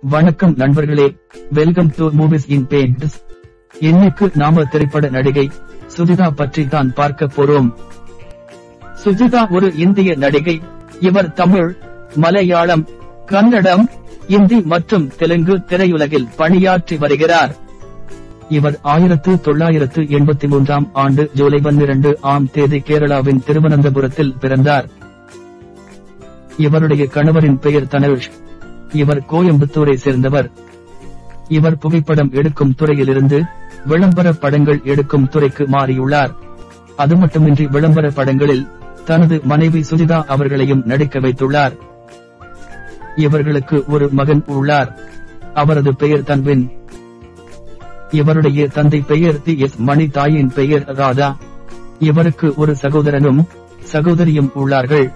வணக்கம் நண்பர்களே welcome to movies in paints இன்னைக்கு நாம திரைப்பட நடிகை சுஜிதா பற்றி தான் பார்க்க போறோம் சுஜிதா ஒரு இந்திய நடிகை இவர் தமிழ் மலையாளம் கன்னடம் இந்தி மற்றும் தெலுங்கு திரையுலகில் பணியாற்றி வருகிறார் இவர் ஆயிரத்து தொள்ளாயிரத்து எண்பத்தி மூன்றாம் ஆண்டு ஜூலை பன்னிரண்டு ஆம் தேதி கேரளாவின் திருவனந்தபுரத்தில் பிறந்தார் இவருடைய கணவரின் பெயர் தனுஷ் இவர் கோயம்புத்தூரை சேர்ந்தவர் இவர் புகைப்படம் எடுக்கும் துறையிலிருந்து விளம்பர படங்கள் எடுக்கும் துறைக்கு மாறியுள்ளார் அது மட்டுமின்றி விளம்பர படங்களில் தனது மனைவி சுஜிதா அவர்களையும் நடிக்க வைத்துள்ளார் இவர்களுக்கு ஒரு மகன் உள்ளார் அவரது பெயர் தன்வின் இவருடைய தந்தை பெயர் தி எஸ் மணி தாயின் பெயர் ராதா இவருக்கு ஒரு சகோதரனும் சகோதரியும் உள்ளார்கள்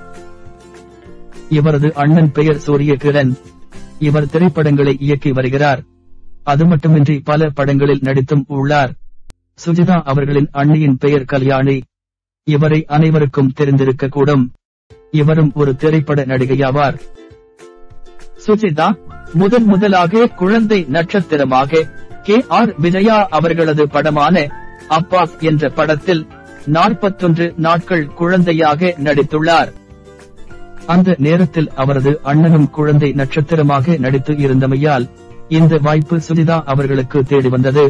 இவரது அண்ணன் பெயர் சூரிய கிரண் இவர் திரைப்படங்களை இயக்கி வருகிறார் அது மட்டுமின்றி பல படங்களில் நடித்தும் உள்ளார் சுஜிதா அவர்களின் அண்ணியின் பெயர் கல்யாணி இவரை அனைவருக்கும் தெரிந்திருக்க கூடும் இவரும் ஒரு திரைப்பட நடிகையாவார் சுஜிதா முதன் முதலாக குழந்தை நட்சத்திரமாக கே ஆர் விஜயா அவர்களது படமான அப்பாஸ் என்ற படத்தில் நாற்பத்தொன்று நாட்கள் குழந்தையாக நடித்துள்ளார் அந்த நேரத்தில் அவரது அண்ணனும் குழந்தை நட்சத்திரமாக நடித்து இருந்தமையால் இந்த வாய்ப்பு சுஜிதா அவர்களுக்கு தேடி வந்தது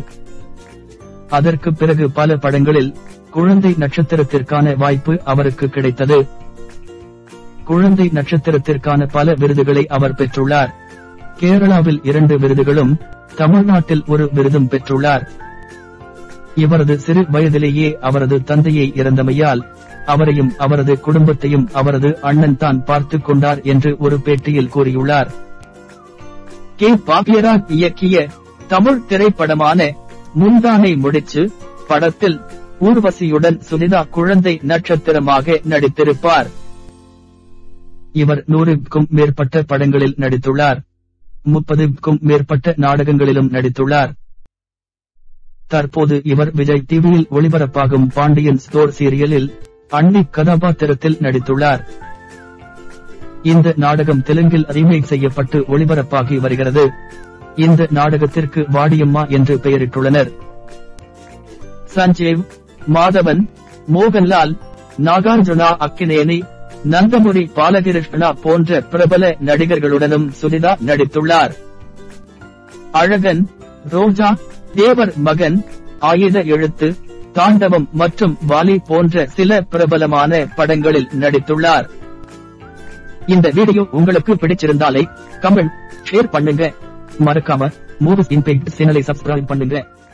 அதற்கு பிறகு பல படங்களில் குழந்தை நட்சத்திரத்திற்கான வாய்ப்பு அவருக்கு கிடைத்தது குழந்தை நட்சத்திரத்திற்கான பல விருதுகளை அவர் பெற்றுள்ளார் கேரளாவில் இரண்டு விருதுகளும் தமிழ்நாட்டில் ஒரு விருதும் பெற்றுள்ளார் இவரது சிறு வயதிலேயே அவரது தந்தையை இறந்தமையால் அவரையும் அவரது குடும்பத்தையும் அவரது அண்ணன் தான் பார்த்துக் கொண்டார் என்று ஒரு பேட்டியில் கூறியுள்ளார் கே பாக்யராஜ் இயக்கிய தமிழ் திரைப்படமான முந்தானை முடிச்சு படத்தில் ஊர்வசியுடன் சுனிதா குழந்தை நட்சத்திரமாக நடித்திருப்பார் இவர் நூறுக்கும் மேற்பட்ட படங்களில் நடித்துள்ளார் முப்பதுக்கும் மேற்பட்ட நாடகங்களிலும் நடித்துள்ளார் தற்போது இவர் விஜய் டிவியில் ஒளிபரப்பாகும் பாண்டியன் ஸ்டோர் சீரியலில் அன்னி கதாபாத்திரத்தில் நடித்துள்ளார் இந்த நாடகம் தெலுங்கில் ரீமேக் செய்யப்பட்டு ஒளிபரப்பாகி வருகிறது இந்த நாடகத்திற்கு வாடியம்மா என்று பெயரிட்டுள்ளனர் சஞ்சீவ் மாதவன் மோகன்லால் நாகார்ஜுனா அக்கினேனி நந்தமுரி பாலகிருஷ்ணா போன்ற பிரபல நடிகர்களுடனும் சுனிதா நடித்துள்ளார் அழகன் ரோஜா தேவர் மகன் ஆயுத எழுத்து தாண்டவம் மற்றும் வாலி போன்ற சில பிரபலமான படங்களில் நடித்துள்ளார் இந்த வீடியோ உங்களுக்கு பிடிச்சிருந்தாலே கமெண்ட் ஷேர் பண்ணுங்க மறக்காம மூவிஸ் இம்பேக்ட் சேனலை சப்ஸ்கிரைப் பண்ணுங்க